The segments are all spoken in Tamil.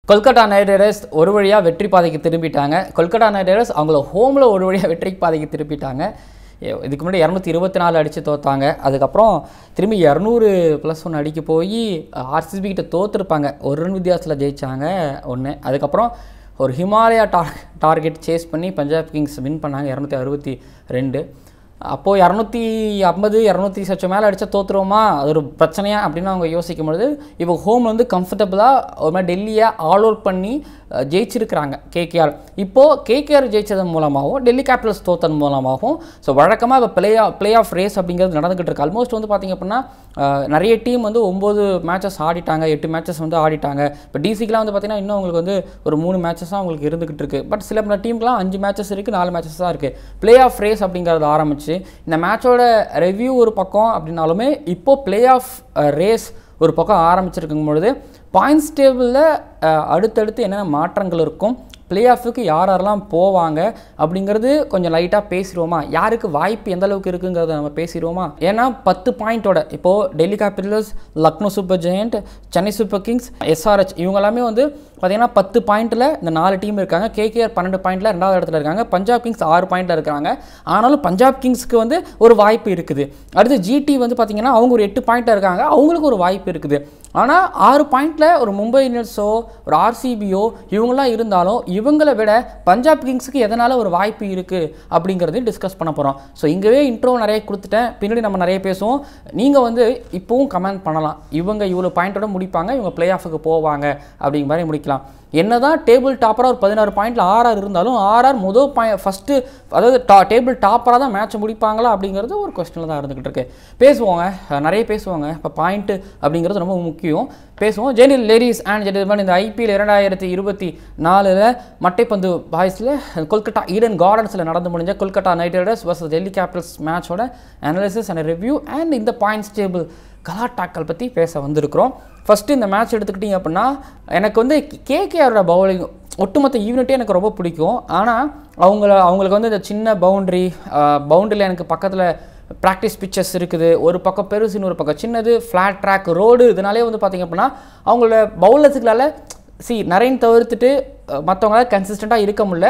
கொல்கட்டா நைட் ரைடர்ஸ் ஒரு வழியாக வெற்றி பாதைக்கு திரும்பிட்டாங்க கொல்கட்டா நைட் ரைடர்ஸ் அவங்கள ஹோமில் ஒரு வழியாக வெற்றி பாதைக்கு திருப்பிட்டாங்க ஏ- இதுக்கு முன்னாடி இரநூத்தி இருபத்தி நாலு அடித்து தோத்தாங்க அதுக்கப்புறம் திரும்பி இரநூறு ப்ளஸ் ஒன்று அடிக்க போய் ஆர்சிபி கிட்ட தோற்றுருப்பாங்க ஒரு ரன் வித்தியாசத்தில் ஜெயிச்சாங்க ஒன்று அதுக்கப்புறம் ஒரு ஹிமாலயா டார் டார்கெட் சேஸ் பண்ணி பஞ்சாப் கிங்ஸ் வின் பண்ணாங்க இரநூத்தி அறுபத்தி ரெண்டு அப்போது இரநூத்தி ஐம்பது இரநூத்தி சச்சம் மேலே அடித்தா தோற்றுருவோமா அது ஒரு பிரச்சனையா அப்படின்னு அவங்க யோசிக்கும் பொழுது இப்போ ஹோம் வந்து கம்ஃபர்டபுளாக ஒரு மாதிரி டெல்லியை ஆல் அவுட் பண்ணி அஹ், ஜெயிச்சிருக்கிறாங்க கேகேஆர் இப்போது கேகேஆர் ஜெயிச்சதன் மூலமாகவும் டெல்லி கேபிட்டல்ஸ் தோத்தன் மூலமாகவும் ஸோ வழக்கமாக இப்போ பிளே பிளே ஆஃப் ரேஸ் அப்படிங்கிறது நடந்துகிட்டு இருக்கு ஆல்மோஸ்ட் வந்து பார்த்திங்க அப்படின்னா அஹ், நிறைய டீம் வந்து ஒம்பது மேட்சஸ் ஆடிட்டாங்க எட்டு மேட்சஸ் வந்து ஆடிட்டாங்க இப்போ டிசிக்கெலாம் வந்து பார்த்திங்கன்னா இன்னும் உங்களுக்கு வந்து ஒரு மூணு மேட்சஸ் தான் உங்களுக்கு இருந்துகிட்டு இருக்கு பட் சில டீமுக்குலாம் அஞ்சு மேட்சஸ் இருக்குது நாலு மேட்சஸ் தான் இருக்குது பிளே ஆஃப் ரேஸ் அப்படிங்கிறது ஆரம்பிச்சு இந்த மேட்சோட ரிவ்யூ ஒரு பக்கம் அப்படின்னாலுமே இப்போ பிளே ஆஃப் ரேஸ் ஒரு பக்கம் ஆரம்பிச்சிருக்கும் பொழுது பாயிண்ட்ஸ் டேபிளில் அடுத்தடுத்து என்னென்ன மாற்றங்கள் இருக்கும் பிளே ஆஃபுக்கு யார் யாரெல்லாம் போவாங்க அப்படிங்கிறது கொஞ்சம் லைட்டாக பேசிடுவோமா யாருக்கு வாய்ப்பு எந்த அளவுக்கு இருக்குங்கிறத நம்ம பேசிடுவோமா ஏன்னா பத்து பாயிண்ட்டோட இப்போது Delhi Capitals Lucknow super giant Chennai super kings SRH இவங்க எல்லாமே வந்து பார்த்தீங்கன்னா பத்து பாயிண்ட்டில் இந்த நாலு டீம் இருக்காங்க கேகேஆர் பன்னெண்டு பாயிண்ட்டில் ரெண்டாவது இடத்துல இருக்காங்க பஞ்சாப் கிங்ஸ் ஆறு பாயிண்ட்டில் இருக்காங்க ஆனாலும் பஞ்சாப் கிங்ஸ்க்கு வந்து ஒரு வாய்ப்பு இருக்குது அடுத்து ஜிடி வந்து பார்த்தீங்கன்னா அவங்க ஒரு எட்டு பாயிண்ட்டில் இருக்காங்க அவங்களுக்கு ஒரு வாய்ப்பு இருக்குது ஆனால் ஆறு பாயிண்டில் ஒரு மும்பை இந்தியன்ஸோ ஒரு ஆர்சிபியோ இவங்களாம் இருந்தாலும் இவங்களை விட பஞ்சாப் கிங்ஸுக்கு எதனால் ஒரு வாய்ப்பு இருக்குது அப்படிங்கிறதையும் டிஸ்கஸ் பண்ண போகிறோம் ஸோ இங்கவே இன்ட்ரோ நிறைய கொடுத்துட்டேன் பின்னாடி நம்ம நிறைய பேசுவோம் நீங்கள் வந்து இப்போவும் கமெண்ட் பண்ணலாம் இவங்க இவ்வளோ பாயிண்டோட முடிப்பாங்க இவங்க பிளே ஆஃபுக்கு போவாங்க அப்படிங்கிற மாதிரி முடிக்கலாம் என்னதான் டேபிள் டாப்பராக ஒரு பதினாறு பாயிண்ட்ல ஆர்ஆர் இருந்தாலும் ஆர்ஆர் முதல் பாயிண்ட் ஃபஸ்ட்டு அதாவது டா டேபிள் டாப்பராக தான் மேட்ச் முடிப்பாங்களா அப்படிங்கிறது ஒரு கொஸ்டினில் தான் இருந்துகிட்டு இருக்கு பேசுவோங்க அஹ் நிறைய பேசுவாங்க இப்போ பாயிண்ட்டு அப்படிங்கிறது ரொம்ப முக்கியம் பேசுவோம் ஜெனில் லேடிஸ் அண்ட் ஜென்டில்மேன் இந்த ஐபிஎல் இரண்டாயிரத்தி இருபத்தி நாலில் மட்டைப்பந்து பாய்ஸில் கொல்கட்டா ஈடன் கார்டன்ஸில் நடந்து முடிஞ்ச Kolkata Knight Riders versus Delhi Capitals மேட்சோட அனாலிசிஸ் அண்ட் ரிவ்யூ அண்ட் இந்த பாயிண்ட்ஸ் டேபிள் கலாட்டாக்கள் பற்றி பேச வந்திருக்கிறோம் ஃபஸ்ட்டு இந்த மேட்ச் எடுத்துக்கிட்டிங்க அப்படின்னா எனக்கு வந்து கேகேஆரோட பவுலிங் ஒட்டுமொத்த யூனிட்டே எனக்கு ரொம்ப பிடிக்கும் ஆனால் அவங்கள அவங்களுக்கு வந்து இந்த சின்ன பவுண்ட்ரி பவுண்டரியில் எனக்கு பக்கத்தில் ப்ராக்டிஸ் பிச்சஸ் இருக்குது ஒரு பக்கம் பெருசு இன்னொரு பக்கம் சின்னது ஃப்ளாட் ட்ராக் ரோடு இதனாலே வந்து பார்த்திங்க அப்படின்னா அவங்களோட பவுலர்ஸுகளால் சி நரேன் தவிர்த்துட்டு மற்றவங்களால கன்சிஸ்டண்ட்டாக இருக்க முடியல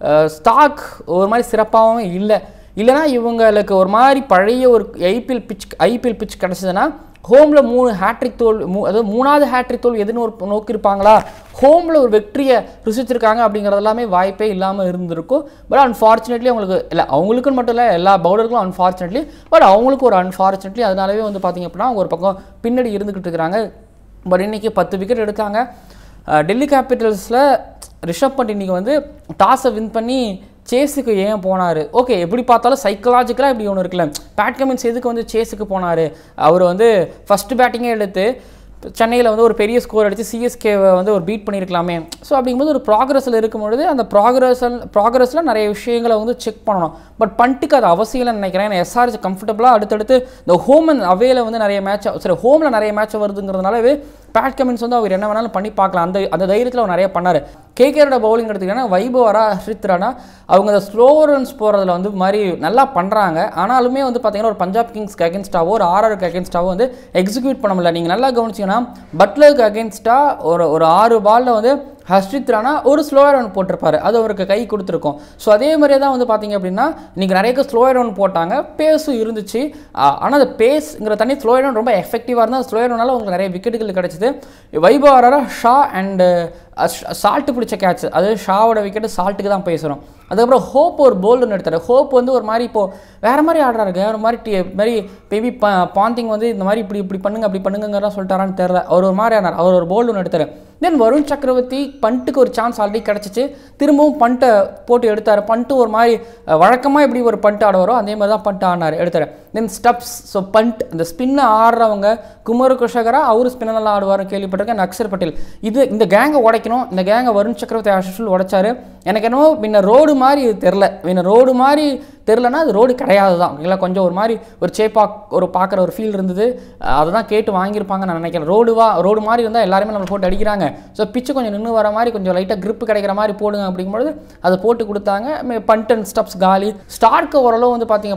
ஸ்டாக் ஒரு மாதிரி சிறப்பாகவும் இல்லை இல்லைனா இவங்களுக்கு ஒரு மாதிரி பழைய ஒரு ஐபிஎல் பிச் ஐபிஎல் பிச் கிடச்சதுன்னா ஹோமில் மூணு ஹேட்ரிக் தோல் மூ அதாவது மூணாவது ஹேட்ரிக் தோல் எதுன்னு ஒரு நோக்கியிருப்பாங்களா ஹோமில் ஒரு வெற்றியை ருசிச்சிருக்காங்க அப்படிங்கிறது எல்லாமே வாய்ப்பே இல்லாமல் இருந்திருக்கும் பட் அன்ஃபார்ச்சுனேட்லி அவங்களுக்கு இல்லை அவங்களுக்குன்னு மட்டும் இல்லை எல்லா பவுலருக்கும் அன்ஃபார்ச்சுனேட்லி பட் அவங்களுக்கு ஒரு அன்ஃபார்ச்சுனேட்லி அதனாலவே வந்து பார்த்திங்க அப்படின்னா அவங்க ஒரு பக்கம் பின்னாடி இருந்துக்கிட்டு இருக்கிறாங்க பட் இன்றைக்கி பத்து விக்கெட் எடுத்தாங்க அஹ் டெல்லி கேபிட்டல்ஸில் ரிஷப் பண்ட் இன்னைக்கு வந்து டாஸை வின் பண்ணி சேஸுக்கு ஏன் போனார் ஓகே எப்படி பார்த்தாலும் சைக்கலாஜிக்கலாக இப்படி ஒன்று இருக்குல்ல பேட் கமின்ஸ் எதுக்கு வந்து சேஸுக்கு போனார் அவர் வந்து ஃபஸ்ட்டு பேட்டிங்கே எடுத்து சென்னையில் வந்து ஒரு பெரிய ஸ்கோர் அடித்து சிஎஸ்கேவை வந்து ஒரு பீட் பண்ணியிருக்கலாமே ஸோ அப்படிங்கும்போது ஒரு ப்ராக்ரஸில் இருக்கும் பொழுது அந்த ப்ராக்ரஸில் ப்ராக்ரஸில் நிறைய விஷயங்களை வந்து செக் பண்ணணும் பட் பண்ட்டுக்கு அது அவசியம் இல்லைன்னு நினைக்கிறேன் ஏன்னா எஸ்ஆர்ஜி கம்ஃபர்டபுளாக அடுத்தடுத்து இந்த ஹோம் அண்ட் அவேல வந்து நிறைய மேட்ச் சரி ஹோமில் நிறைய மேட்ச் வருதுங்கிறதுனாலவே பேட் கமின்ஸ் வந்து அவர் என்ன வேணாலும் பண்ணி பார்க்கலாம் அந்த அந்த தைரியத்தில் அவர் நிறைய பண்ணார் கேகேரோட பவுலிங் எடுத்துக்கிட்டா வைபவரா ஹர்ஷித்ரானா அவங்க அந்த ஸ்லோ ரன்ஸ் போகிறதுல வந்து மாதிரி நல்லா பண்ணுறாங்க ஆனாலுமே வந்து பார்த்தீங்கன்னா ஒரு பஞ்சாப் கிங்ஸ்க்கு அகேன்ஸ்டாவோ ஒரு ஆர்ஆருக்கு அகேன்ஸ்டாவோ வந்து எக்ஸிக்யூட் பண்ண முடியல நீங்கள் நல்லா கவனிச்சிங்கன்னா பட்லருக்கு அகேன்ஸ்டாக ஒரு ஒரு ஆறு பாலில் வந்து ஹர்ஷித் ராணா ஒரு ஸ்லோயர் ரன் போட்டிருப்பாரு அது அவருக்கு கை கொடுத்துருக்கும் ஸோ அதே மாதிரியே தான் வந்து பார்த்தீங்க அப்படின்னா இன்றைக்கி நிறைய ஸ்லோயர் ரன் போட்டாங்க பேஸும் இருந்துச்சு ஆனால் அந்த பேஸ்ங்கிற தண்ணி ஸ்லோயர் ரன் ரொம்ப எஃபெக்டிவாக இருந்தால் ஸ்லோயர் ரன்னால உங்களுக்கு நிறைய விக்கெட்டுகள் கிடச்சிது வைபவரா ஷா அண்டு சால்ட்டு பிடிச்ச கேட்ச் அது ஷாவோட விக்கெட்டு சால்ட்டுக்கு தான் பேசுகிறோம் அதுக்கப்புறம் ஹோப் ஒரு போல்டுன்னு எடுத்தார் ஹோப் வந்து ஒரு மாதிரி இப்போது வேறு மாதிரி ஆடுறாருங்க ஒரு மாதிரி டி மாதிரி பேபி பா பாந்திங் வந்து இந்த மாதிரி இப்படி இப்படி பண்ணுங்க அப்படி பண்ணுங்கிறதா சொல்லிட்டாரான்னு தெரில அவர் ஒரு மாதிரி ஆனார் அவர் ஒரு போல்டு ஒன்று எடுத்தார் தென் வருண் சக்கரவர்த்தி பண்ட்டுக்கு ஒரு சான்ஸ் ஆல்ரெடி கிடச்சிச்சு திரும்பவும் பண்ட்டை போட்டு எடுத்தார் பண்ட்டு ஒரு மாதிரி வழக்கமாக எப்படி ஒரு பண்ட் ஆடுவாரோ அதே மாதிரி தான் பண்ட் ஆடினார் எடுத்தார் தென் ஸ்டப்ஸ் ஸோ பண்ட் இந்த ஸ்பின்னை ஆடுறவங்க குமர குஷகரா அவரு ஸ்பின்ன நல்லா ஆடுவார் கேள்விப்பட்டிருக்கேன் அக்ஷர் பட்டேல் இது இந்த கேங்கை உடைக்கணும் இந்த கேங்கை வருண் சக்கரவர்த்தி ஆஷுல் உடைச்சாரு எனக்கு என்னவோ முன்ன ரோடு மாதிரி இது தெரில முன்ன ரோடு மாதிரி தெரிலனா அது ரோடு கிடையாது தான் ஓகேங்களா கொஞ்சம் ஒரு மாதிரி ஒரு சேப்பா ஒரு பார்க்குற ஒரு ஃபீல் இருந்தது அதை தான் கேட்டு வாங்கியிருப்பாங்க நான் நினைக்கிறேன் ரோடு வா ரோடு மாதிரி இருந்தால் எல்லாருமே நம்ம போட்டு அடிக்கிறாங்க ஸோ பிச்சு கொஞ்சம் நின்று வர மாதிரி கொஞ்சம் லைட்டாக grip கிடைக்கிற மாதிரி போடுங்க அப்படிங்கும்பொழுது அதை போட்டு கொடுத்தாங்க பண்ட் அண்ட் ஸ்டப்ஸ் காலி ஸ்டார்க்கு ஓரளவு வந்து பார்த்திங்க அப்படின்னா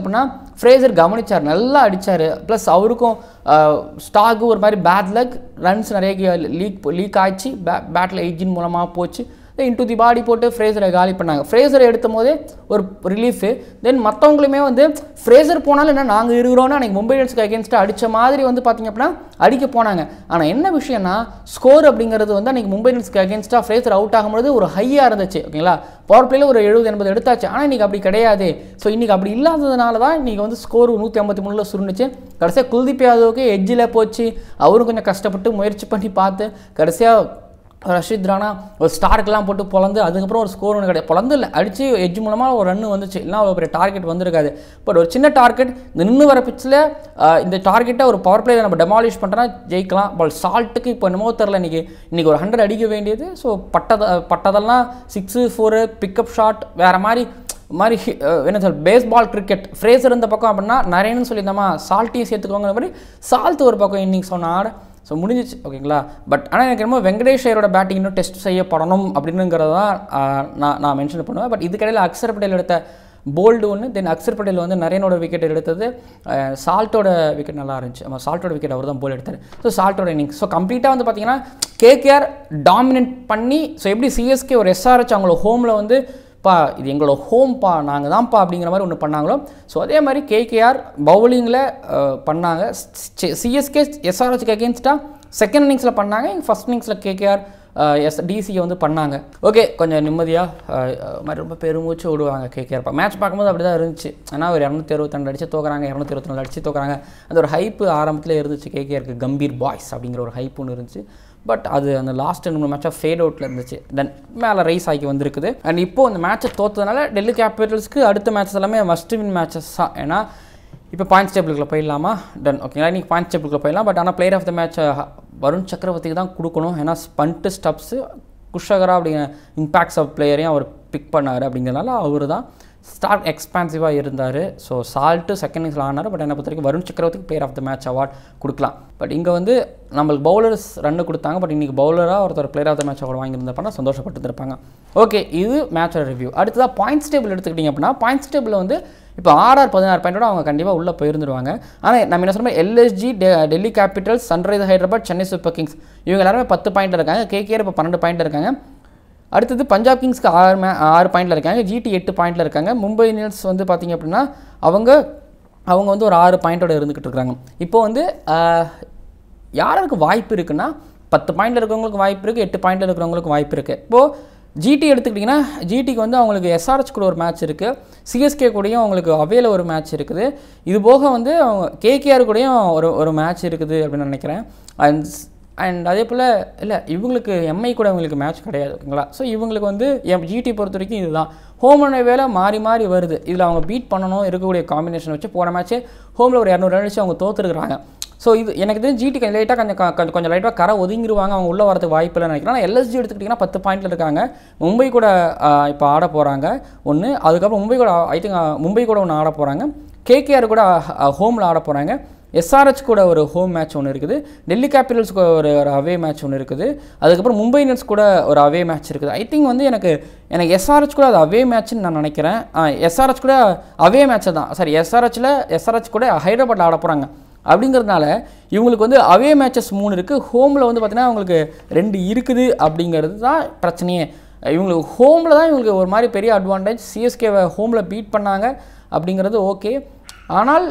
ஃப்ரேசர் கவனிச்சார் நல்லா அடிச்சார் ப்ளஸ் அவருக்கும் ஸ்டாக்கு ஒரு மாதிரி பேட் லக் ரன்ஸ் நிறைய லீக் லீக் ஆச்சு பே பேட்டில் எயிட்டின் மூலமாக போச்சு இன்டு தி பாடி போட்டு ஃப்ரேசரை காலி பண்ணாங்க ஃப்ரேசரை எடுத்தும் போதே ஒரு ரிலீஃபு தென் மற்றவங்களுமே வந்து ஃப்ரேசர் போனாலும் என்ன நாங்கள் இருக்கிறோன்னா அன்றைக்கி மும்பை இந்தியன்ஸ்க்கு அகேன்ஸ்டாக அடித்த மாதிரி வந்து பார்த்திங்க அப்படின்னா அடிக்க போனாங்க ஆனால் என்ன விஷயம்னா ஸ்கோர் அப்படிங்கிறது வந்து அன்றைக்கி மும்பை இந்தியன்ஸ்க்கு அகேன்ஸ்டாக ஃப்ரேசர் அவுட் ஆகும்போது ஒரு ஹையாக இருந்துச்சு ஓகேங்களா பவர் பிளேயில் ஒரு எழுபது எண்பது எடுத்தாச்சு ஆனால் இன்றைக்கி அப்படி கிடையாது ஸோ இன்றைக்கி அப்படி இல்லாததுனால தான் இன்றைக்கி வந்து ஸ்கோர் நூற்றி ஐம்பத்தி மூணில் சுருண்டுச்சு கடைசியாக குல்தீப் யாதவுக்கு எட்ஜில் போச்சு அவரும் கொஞ்சம் கஷ்டப்பட்டு முயற்சி பண்ணி பார்த்து கடைசியாக ரஷித் ராணா ஒரு ஸ்டார்க்கெலாம் போட்டு பொழந்து அதுக்கப்புறம் ஒரு ஸ்கோர் ஒன்று கிடையாது பொழந்து இல்லை அடித்து எட்ஜ் மூலமாக ஒரு ரன் வந்துச்சு இல்லை ஒரு பெரிய டார்கெட் வந்திருக்காது பட் ஒரு சின்ன டார்கெட் இந்த நின்று வர பிச்சில் இந்த டார்கெட்டை ஒரு பவர் பிளேயில் நம்ம டெமாலிஷ் பண்ணுறா ஜெயிக்கலாம் பட் சால்ட்டுக்கு இப்போ என்னமோ தெரில இன்றைக்கி இன்றைக்கி ஒரு ஹண்ட்ரட் அடிக்க வேண்டியது ஸோ பட்டத பட்டதெல்லாம் சிக்ஸு ஃபோரு பிக்கப் ஷாட் வேறு மாதிரி மாதிரி என்ன சொல் பேஸ்பால் கிரிக்கெட் ஃப்ரேசர் இந்த பக்கம் அப்படின்னா நிறையன்னு சொல்லியிருந்தோமா சால்ட்டையும் சேர்த்துக்கோங்கிற மாதிரி சால்ட் ஒரு பக்கம் இன்னிங்ஸ் ஒன்று ஆட ஸோ முடிஞ்சிச்சு ஓகேங்களா பட் ஆனால் எனக்கு என்னமோ வெங்கடேஷ் ஐயரோட பேட்டிங் இன்னும் டெஸ்ட் செய்யப்படணும் அப்படின்னுங்கிறத தான் நான் நான் மென்ஷன் பண்ணுவேன் பட் இதுக்கடையில் அக்ஷர் பட்டேல் எடுத்த போல்டு ஒன்று தென் அக்ஷர் பட்டேல் வந்து நரேனோட விக்கெட் எடுத்தது சால்ட்டோட விக்கெட் நல்லா இருந்துச்சு ஆமாம் சால்ட்டோட விக்கெட் அவர் தான் போல் எடுத்தார் ஸோ சால்ட்டோட இன்னிங்ஸ் ஸோ கம்ப்ளீட்டாக வந்து பார்த்தீங்கன்னா கேகேஆர் டாமினேட் பண்ணி ஸோ எப்படி சிஎஸ்கே ஒரு எஸ்ஆர்ஹெச் அவங்கள ஹோமில் வந்து பா இது எங்களோட ஹோம்ப்பா நாங்கள் தான்ப்பா அப்படிங்கிற மாதிரி ஒன்று பண்ணாங்களோ ஸோ அதே மாதிரி கேகேஆர் பவுலிங்கில் பண்ணாங்க சிஎஸ்கே எஸ்ஆர்ஹெச்க்கு அகேன்ஸ்டாக செகண்ட் இன்னிங்ஸில் பண்ணாங்க ஃபஸ்ட் இன்னிங்ஸில் கேகேஆர் எஸ் டிசியை வந்து பண்ணாங்க ஓகே கொஞ்சம் நிம்மதியாக மாதிரி ரொம்ப பெருமூச்சு விடுவாங்க கேகேஆர் மேட்ச் பார்க்கும்போது அப்படி தான் இருந்துச்சு ஏன்னா ஒரு இரநூத்தி அறுபத்தெண்டு அடிச்சு தோக்குறாங்க இரநூத்தி இருபத்தி நாலு அடிச்சு தோக்குறாங்க அந்த ஒரு ஹைப்பு ஆரம்பத்தில் இருந்துச்சு கேகேஆருக்கு கம்பீர் பாய்ஸ் அப்படிங்கிற ஒரு ஹைப் ஒன்று இருந்துச்சு பட் அது அந்த லாஸ்ட் ரெண்டு மூணு மேட்சாக ஃபேட் அவுட்டில் இருந்துச்சு தென் மேலே ரைஸ் ஆகி வந்திருக்குது அண்ட் இப்போ அந்த மேட்சை தோத்ததுனால டெல்லி கேபிட்டல்ஸ்க்கு அடுத்த மேட்சஸ் எல்லாமே மஸ்ட் வின் மேட்சஸ் தான் ஏன்னா இப்போ பாயிண்ட்ஸ் டேபிளுக்குள்ள போயிடலாமா டன் ஓகேங்களா இன்றைக்கி பாயிண்ட்ஸ் டேபிளுக்குள்ள போயிடலாம் பட் ஆனால் player of the match Varun சக்கரவர்த்திக்கு தான் கொடுக்கணும் ஏன்னா ஸ்பண்ட்டு ஸ்டப்ஸு குஷகரா அப்படிங்கிற இம்பேக்ட்ஸ் ஆஃப் பிளேயரையும் அவர் பிக் பண்ணார் அப்படிங்கிறனால அவர் தான் ஸ்டார்ட் எக்ஸ்பான்சிவாக இருந்தார் ஸோ சால்ட்டு செகண்ட் இன்னிங்ஸில் ஆனார் பட் என்னை பொறுத்த வரைக்கும் வருண் சக்கரவர்த்திக்கு player of the match award கொடுக்கலாம் பட் இங்கே வந்து நம்மளுக்கு பவுலர்ஸ் ரன்னு கொடுத்தாங்க பட் இன்றைக்கி பவுலராக ஒருத்தர் player of the match award வாங்கியிருந்தப்பனா சந்தோஷப்பட்டு ஓகே இது மேட்சோட ரிவ்யூ அடுத்ததாக பாயிண்ட்ஸ் டேபிள் எடுத்துக்கிட்டிங்க அப்படின்னா பாயிண்ட்ஸ் டேபிளில் வந்து இப்போ ஆர்ஆர் பதினாறு பாயிண்டோட அவங்க கண்டிப்பாக உள்ளே போயிருந்துருவாங்க ஆனால் நம்ம என்ன சொல்கிறோம் LSG Delhi Capitals sunrise Hyderabad Chennai super kings இவங்க எல்லாருமே பத்து பாயிண்ட் இருக்காங்க கேகேஆர் இப்போ பன்னெண்டு பாயிண்ட் இருக்காங்க அடுத்தது பஞ்சாப் கிங்ஸ்க்கு ஆறு மே ஆறு பாயிண்டில் இருக்காங்க ஜிடி எட்டு பாயிண்டில் இருக்காங்க மும்பை இந்தியன்ஸ் வந்து பார்த்திங்க அப்படின்னா அவங்க அவங்க வந்து ஒரு ஆறு பாயிண்டோட இருந்துக்கிட்டு இருக்காங்க இப்போ வந்து யாருக்கு வாய்ப்பு இருக்குன்னா பத்து பாயிண்டில் இருக்கிறவங்களுக்கு வாய்ப்பு இருக்குது எட்டு பாயிண்டில் இருக்கிறவங்களுக்கு வாய்ப்பு இருக்குது இப்போது ஜிடி எடுத்துக்கிட்டிங்கன்னா ஜிடிக்கு வந்து அவங்களுக்கு எஸ்ஆர்ஹெச் கூட ஒரு மேட்ச் இருக்குது சிஎஸ்கே கூடயும் அவங்களுக்கு அவையில் ஒரு மேட்ச் இருக்குது இது போக வந்து அவங்க கேகேஆர் கூடயும் ஒரு ஒரு மேட்ச் இருக்குது அப்படின்னு நினைக்கிறேன் அண்ட் அண்ட் அதே போல் இல்லை இவங்களுக்கு எம்ஐ கூட இவங்களுக்கு மேட்ச் கிடையாது ஓகேங்களா ஸோ இவங்களுக்கு வந்து எம் ஜிடி பொறுத்த வரைக்கும் இதுதான் ஹோம் அண்ட் வேலை மாறி மாறி வருது இதில் அவங்க பீட் பண்ணணும் இருக்கக்கூடிய காம்பினேஷன் வச்சு போன மேட்ச்சே ஹோமில் ஒரு இரநூறு ரன் வச்சு அவங்க தோற்றுருக்குறாங்க ஸோ இது எனக்கு தெரிஞ்சு ஜிடி கொஞ்சம் லைட்டாக கொஞ்சம் கொஞ்சம் கொஞ்சம் லைட்டாக கரை ஒதுங்கிடுவாங்க அவங்க உள்ளே வரதுக்கு வாய்ப்பு இல்லைன்னு நினைக்கிறேன் ஆனால் எல்எஸ்ஜி எடுத்துக்கிட்டிங்கன்னா பத்து பாயிண்டில் இருக்காங்க மும்பை கூட இப்போ ஆட போகிறாங்க ஒன்று அதுக்கப்புறம் மும்பை கூட ஐ திங்க் மும்பை கூட ஒன்று ஆட போகிறாங்க கேகேஆர் கூட ஹோமில் ஆட போகிறாங்க எஸ்ஆர்ஹெச் கூட ஒரு ஹோம் மேட்ச் ஒன்று இருக்குது டெல்லி கேபிட்டல்ஸ்க்கு ஒரு ஒரு அவே மேட்ச் ஒன்று இருக்குது அதுக்கப்புறம் மும்பை இந்தியன்ஸ் கூட ஒரு அவே மேட்ச் இருக்குது ஐ திங்க் வந்து எனக்கு எனக்கு எஸ்ஆர்ஹெச் கூட அது அவே மேட்ச்னு நான் நினைக்கிறேன் எஸ்ஆர்ஹெச் கூட அவே மேட்ச்சை தான் சாரி எஸ்ஆர்ஹெச்சில் எஸ்ஆர்ஹெச் கூட ஹைதராபாத்தில் ஆட போகிறாங்க அப்படிங்கிறதுனால இவங்களுக்கு வந்து அவே மேட்சஸ் மூணு இருக்குது ஹோமில் வந்து பார்த்திங்கன்னா அவங்களுக்கு ரெண்டு இருக்குது அப்படிங்கிறது தான் பிரச்சனையே இவங்களுக்கு ஹோமில் தான் இவங்களுக்கு ஒரு மாதிரி பெரிய அட்வான்டேஜ் சிஎஸ்கேவை ஹோமில் பீட் பண்ணாங்க அப்படிங்கிறது ஓகே ஆனால்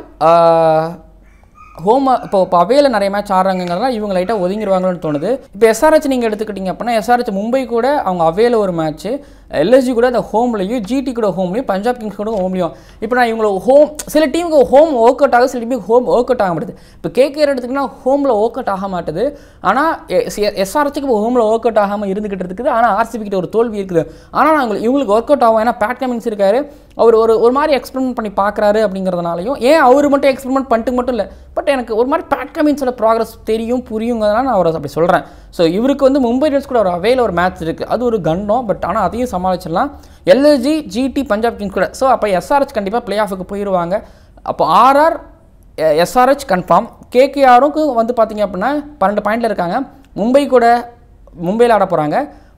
ஹோம் இப்போ இப்போ அவையில் நிறைய மேட்ச் ஆடுறாங்கிறதுனால இவங்க லைட்டாக ஒதுங்கிடுவாங்களோன்னு தோணுது இப்போ எஸ்ஆர்ஹெச் நீங்கள் எடுத்துக்கிட்டிங்க அப்படின்னா எஸ்ஆர்ஹெச் மும்பை கூட அவங்க அவையில் ஒரு மேட்ச்சு எல்எஸ்ஜி கூட அந்த ஹோம்லையும் ஜிடி கூட ஹோம்லையும் பஞ்சாப் கிங்ஸ் கூட ஹோம்லையும் இப்போ நான் இவங்களை ஹோம் சில டீமுக்கு ஹோம் ஒர்க் அவுட் ஆகுது சில டீமுக்கு ஹோம் ஒர்க் அவுட் ஆக மாட்டுது இப்போ கேகேஆர் எடுத்துக்கிட்டா ஹோமில் ஒர்க் அவுட் ஆக மாட்டுது ஆனால் எஸ்ஆர்ஹெச்சுக்கு இப்போ ஹோமில் ஒர்க் அவுட் ஆகாமல் இருந்துகிட்டு இருக்குது ஆனால் ஆர்சிபி கிட்ட ஒரு தோல்வி இருக்குது ஆனால் நாங்கள் இவங்களுக்கு ஒர்க் அவுட் ஆகும் ஏன்னா பேட் கமிங்ஸ் இருக்காரு அவர் ஒரு ஒரு மாதிரி எக்ஸ்பெரிமெண்ட் பண்ணி பார்க்குறாரு அப்படிங்கிறதுனாலையும் ஏன் அவர் மட்டும் எக்ஸ்பெரிமெண்ட் பண்ணிட்டு மட்டும் இல்லை பட் எனக்கு ஒரு மாதிரி பேட் கமின்ஸோட ப்ராக்ரஸ் தெரியும் புரியுங்கிறதுனால நான் அவரை அப்படி சொல்கிறேன் ஸோ இவருக்கு வந்து மும்பை இந்தியன்ஸ் கூட ஒரு அவையில் ஒரு மேட்ச் இருக்குது அது ஒரு கண்டம் பட் ஆனால் அதையும் சமாளிச்சிடலாம் எல்எஸ்ஜி ஜிடி பஞ்சாப் கிங்ஸ் கூட ஸோ அப்போ எஸ்ஆர்ஹெச் கண்டிப்பாக பிளே ஆஃபுக்கு போயிடுவாங்க அப்போ ஆர்ஆர் எஸ்ஆர்ஹெச் கன்ஃபார்ம் கேகேஆருக்கும் வந்து பார்த்தீங்க அப்படின்னா பன்னெண்டு பாயிண்டில் இருக்காங்க மும்பை கூட மும்பையில் ஆட போகிறாங்க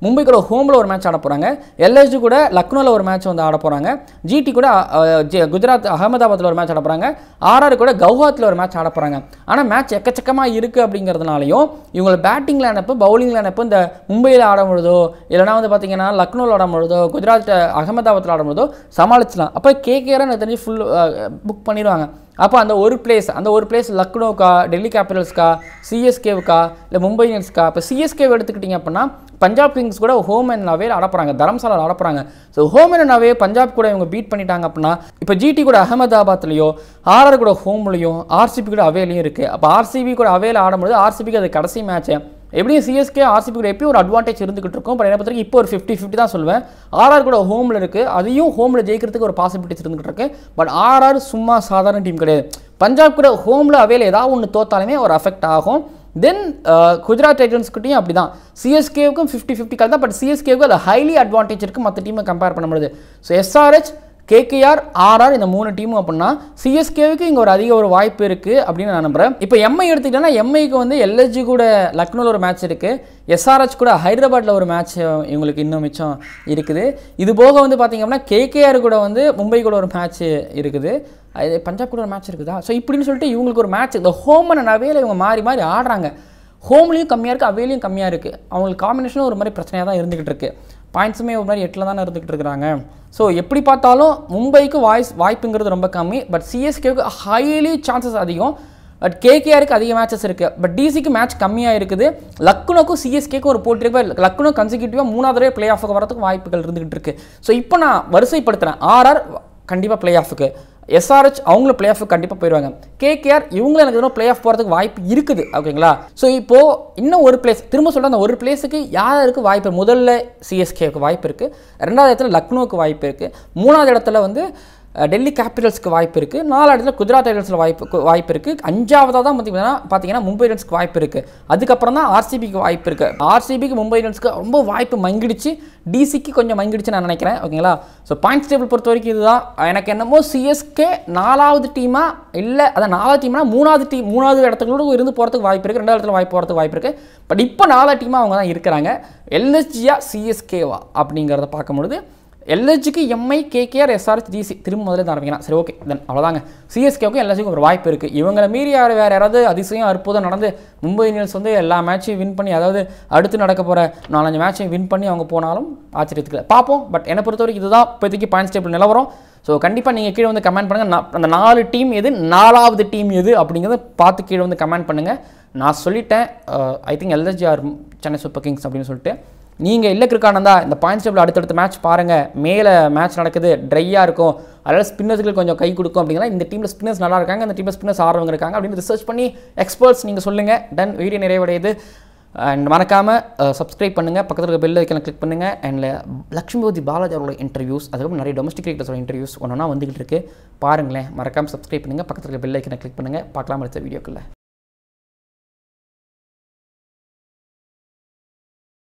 மும்பை கூட ஹோமில் ஒரு மேட்ச் ஆட போகிறாங்க எல்எஸ்ஜி கூட லக்னோவில் ஒரு மேட்ச் வந்து ஆட போகிறாங்க ஜிடி கூட அஹ், ஜி- குஜராத் அகமதாபாத்தில் ஒரு மேட்ச் ஆட போகிறாங்க ஆர்ஆர் கூட கவுஹாத்தில் ஒரு மேட்ச் ஆட போகிறாங்க ஆனால் மேட்ச் எக்கச்சக்கமாக இருக்குது அப்படிங்கிறதுனாலையும் இவங்கள பேட்டிங் லைனப்பு பவுலிங் லைனப்பு இந்த மும்பையில் ஆடும் பொழுதோ இல்லைனா வந்து பார்த்தீங்கன்னா லக்னோவில் ஆடும் பொழுதோ குஜராத் அகமதாபாத்தில் ஆடும் பொழுதோ சமாளிச்சலாம் அப்போ கேகேஆர் எனக்கு தெரிஞ்சு ஃபுல் புக் பண்ணிடுவாங்க அப்போ அந்த ஒரு பிளேஸ் அந்த ஒரு பிளேஸ் லக்னோக்கா டெல்லி கேபிட்டல்ஸ்க்கா சிஎஸ்கேவுக்கா இல்லை மும்பை இந்தியன்ஸ்க்கா இப்போ சிஎஸ்கே எடுத்துக்கிட்டிங்க அப்படின்னா பஞ்சாப் கிங்ஸ் கூட ஹோம் அண்ட் அவே ஆடப்போறாங்க தரம்சாலா ஆடப்போறாங்க so home and away Punjab கூட இவங்க பீட் பண்ணிட்டாங்க அப்படின்னா இப்போ ஜிடி கூட அகமதாபாத்லையோ ஆர்ஆர் கூட ஹோம்லையும் ஆர்சிபி கூட அவேலையும் இருக்குது அப்போ ஆர்சிபி கூட அவேல ஆடும்போது ஆர்சிபிக்கு அது கடைசி மேட்ச்சு எப்படியும் சிஎஸ்கே ஆர்சிபி கூட எப்பயும் ஒரு அட்வான்டேஜ் இருந்துகிட்டு இருக்கும் பட் என்னை பொறுத்த வரைக்கும் இப்போ ஒரு ஃபிஃப்டி ஃபிஃப்டி தான் சொல்லுவேன் ஆர்ஆர் கூட ஹோமில் இருக்குது அதையும் ஹோமில் ஜெயிக்கிறதுக்கு ஒரு பாசிபிலிட்டிஸ் இருந்துகிட்டு இருக்கு பட் ஆர்ஆர் சும்மா சாதாரண டீம் கிடையாது பஞ்சாப் கூட ஹோமில் அவையில் ஏதாவது ஒன்று தோத்தாலுமே ஒரு அஃபெக்ட் ஆகும் தென் குஜராத் டைட்டன்ஸ்கிட்டையும் அப்படி தான் சிஎஸ்கேவுக்கும் ஃபிஃப்டி ஃபிஃப்டி கால் தான் பட் சிஎஸ்கேவுக்கு அது ஹைலி அட்வான்டேஜ் இருக்குது மற்ற டீமை கம்பேர் பண்ண முடியுது ஸோ எஸ்ஆர்ஹெச் கேகேஆர் ஆர்ஆர் இந்த மூணு டீமும் அப்படின்னா சிஎஸ்கேவுக்கு இங்கே ஒரு அதிக ஒரு வாய்ப்பு இருக்குது அப்படின்னு நான் நம்புறேன் இப்போ எம்ஐ எடுத்துக்கிட்டேன்னா எம்ஐக்கு வந்து எல்எஸ்ஜி கூட லக்னோவில் ஒரு மேட்ச் இருக்குது எஸ்ஆர்ஹெச் கூட ஹைதராபாத்தில் ஒரு மேட்ச் இவங்களுக்கு இன்னும் மிச்சம் இருக்குது இது போக வந்து பார்த்தீங்க அப்படின்னா கேகேஆர் கூட வந்து மும்பை கூட ஒரு மேட்ச் இருக்குது அது பஞ்சாப் கூட ஒரு மேட்ச் இருக்குதா ஸோ இப்படின்னு சொல்லிட்டு இவங்களுக்கு ஒரு மேட்ச் இந்த ஹோம் அண்ட் அவேல இவங்க மாறி மாறி ஆடுறாங்க ஹோம்லேயும் கம்மியாக இருக்குது அவேலையும் கம்மியாக இருக்குது அவங்களுக்கு காம்பினேஷனும் ஒரு மாதிரி பிரச்சனையாக தான் இருந்துகிட்டு இருக்கு பாயிண்ட்ஸுமே ஒரு மாதிரி எட்டில் தானே இருந்துகிட்டு இருக்கிறாங்க ஸோ எப்படி பார்த்தாலும் மும்பைக்கு வாய்ஸ் வாய்ப்புங்கிறது ரொம்ப கம்மி பட் சிஎஸ்கேவுக்கு ஹைலி சான்சஸ் அதிகம் பட் கேகேஆருக்கு அதிக மேட்சஸ் இருக்குது பட் டிசிக்கு மேட்ச் கம்மியாக இருக்குது லக்னோக்கும் சிஎஸ்கேக்கும் ஒரு போட்டி இருக்கு லக்னோ கன்சிக்யூட்டிவாக மூணாவது தடவை பிளே ஆஃபுக்கு வரதுக்கு வாய்ப்புகள் இருந்துகிட்டு இருக்கு ஸோ இப்போ நான் வரிசைப்படுத்துகிறேன் ஆர்ஆர் கண்டிப்பாக பிளே ஆஃபுக்கு எஸ்ஆர்ஹெச் அவங்களும் பிளே ஆஃபுக்கு கண்டிப்பாக போயிடுவாங்க கேகேஆர் இவங்களும் எனக்கு இன்னும் பிளே ஆஃப் போகிறதுக்கு வாய்ப்பு இருக்குது ஓகேங்களா ஸோ இப்போது இன்னும் ஒரு பிளேஸ் திரும்ப சொல்கிறேன் அந்த ஒரு பிளேஸுக்கு யாருக்கு வாய்ப்பு முதல்ல சிஎஸ்கேவுக்கு வாய்ப்பு இருக்குது ரெண்டாவது இடத்துல லக்னோவுக்கு வாய்ப்பு இருக்குது மூணாவது இடத்துல வந்து அஹ், டெல்லி கேபிட்டல்ஸ்க்கு வாய்ப்பு இருக்குது நாலாவது இடத்துல குஜராத் டைட்டன்ஸில் வாய்ப்பு வாய்ப்பு இருக்குது அஞ்சாவதாக தான் பார்த்தீங்கன்னா பார்த்தீங்கன்னா மும்பை இந்தியன்ஸ்க்கு வாய்ப்பு இருக்குது அதுக்கப்புறம் தான் ஆர்சிபிக்கு வாய்ப்பு இருக்குது ஆர்சிபிக்கு மும்பை இந்தியன்ஸ்க்கு ரொம்ப வாய்ப்பு மங்கிடுச்சு டிசிக்கு கொஞ்சம் மங்கிடுச்சு நான் நினைக்கிறேன் ஓகேங்களா ஸோ பாயிண்ட்ஸ் டேபிள் பொறுத்த வரைக்கும் இதுதான் எனக்கு என்னமோ சிஎஸ்கே நாலாவது டீமா இல்லை அதான் நாலாவது டீம்னா மூணாவது டீம் மூணாவது இடத்துக்கு இருந்து போகிறதுக்கு வாய்ப்பு இருக்குது ரெண்டாவது இடத்துல வாய்ப்பு போகிறதுக்கு வாய்ப்பு இருக்குது பட் இப்போ நாலாவது டீமாக அவங்க தான் இருக்கிறாங்க எல்எஸ்ஜியா சிஎஸ்கேவா அப்படிங்கிறத பார்க்கும்பொழுது எல்ஹெச்சுக்கு எம்ஐ கேகேஆர் எஸ்ஆர்எச் டிசி திரும்ப முதல்ல தான் ஆரம்பிக்கலாம் சரி ஓகே தென் அவ்வளோதாங்க சிஎஸ்கேவுக்கும் எல்ஹெச்சுக்கும் ஒரு வாய்ப்பு இருக்குது இவங்களை மீறி யார் வேறு யாராவது அதிசயம் அற்புதம் நடந்து மும்பை இந்தியன்ஸ் வந்து எல்லா மேட்சையும் வின் பண்ணி அதாவது அடுத்து நடக்க போகிற நாலஞ்சு மேட்சையும் வின் பண்ணி அவங்க போனாலும் ஆச்சரியத்துக்கு இல்லை. பார்ப்போம் பட் என்னை பொறுத்த வரைக்கும் இதுதான் இப்போதைக்கு பாயிண்ட்ஸ் டேபிள் நிலவரம் ஸோ கண்டிப்பாக நீங்கள் கீழே வந்து கமெண்ட் பண்ணுங்கள் நான் அந்த நாலு டீம் எது நாலாவது டீம் எது அப்படிங்கிறத பார்த்து கீழே வந்து கமெண்ட் பண்ணுங்கள் நான் சொல்லிட்டேன் ஐ திங்க் எல்எஸ்ஜிஆர் சென்னை சூப்பர் கிங்ஸ் அப்படின்னு சொல்லிட்டு நீங்கள் இல்லை கிருக்கானந்தா இந்த பாயிண்ட்ஸ் டேபிள் அடுத்தடுத்த மேட்ச் பாருங்கள் மேலே மேட்ச் நடக்குது ட்ரையாக இருக்கும் அதனால் ஸ்பின்னர்ஸ்களுக்கு கொஞ்சம் கை கொடுக்கும் அப்படிங்கிற இந்த டீமில் ஸ்பின்னர்ஸ் நல்லா இருக்காங்க இந்த டீமில் ஸ்பின்னர்ஸ் ஆடுறவங்க இருக்காங்க அப்படின்னு ரிசர்ச் பண்ணி எக்ஸ்பர்ட்ஸ் நீங்கள் சொல்லுங்கள் டன் வீடியோ நிறைவடையுது அண்ட் மறக்காமல் சப்ஸ்கிரைப் பண்ணுங்கள் பக்கத்தில் இருக்க பெல் ஐக்கனை கிளிக் பண்ணுங்கள் அண்ட் லக்ஷ்மிபதி பாலாஜி அவரோட இன்டர்வியூஸ் அதுக்கப்புறம் நிறைய டொமஸ்டிக் கிரிக்கெட்டர்ஸோட இன்டர்வியூஸ் ஒன்று ஒன்றா வந்துகிட்டு இருக்கு பாருங்களேன் மறக்காமல் சப்ஸ்கிரைப் பண்ணுங்கள் பக்கத்தில் இருக்க பெல் ஐக்கனை கிளிக் பண்ணுங்கள் பார்க்கலாம் அடுத்த வீடியோக்குள்ள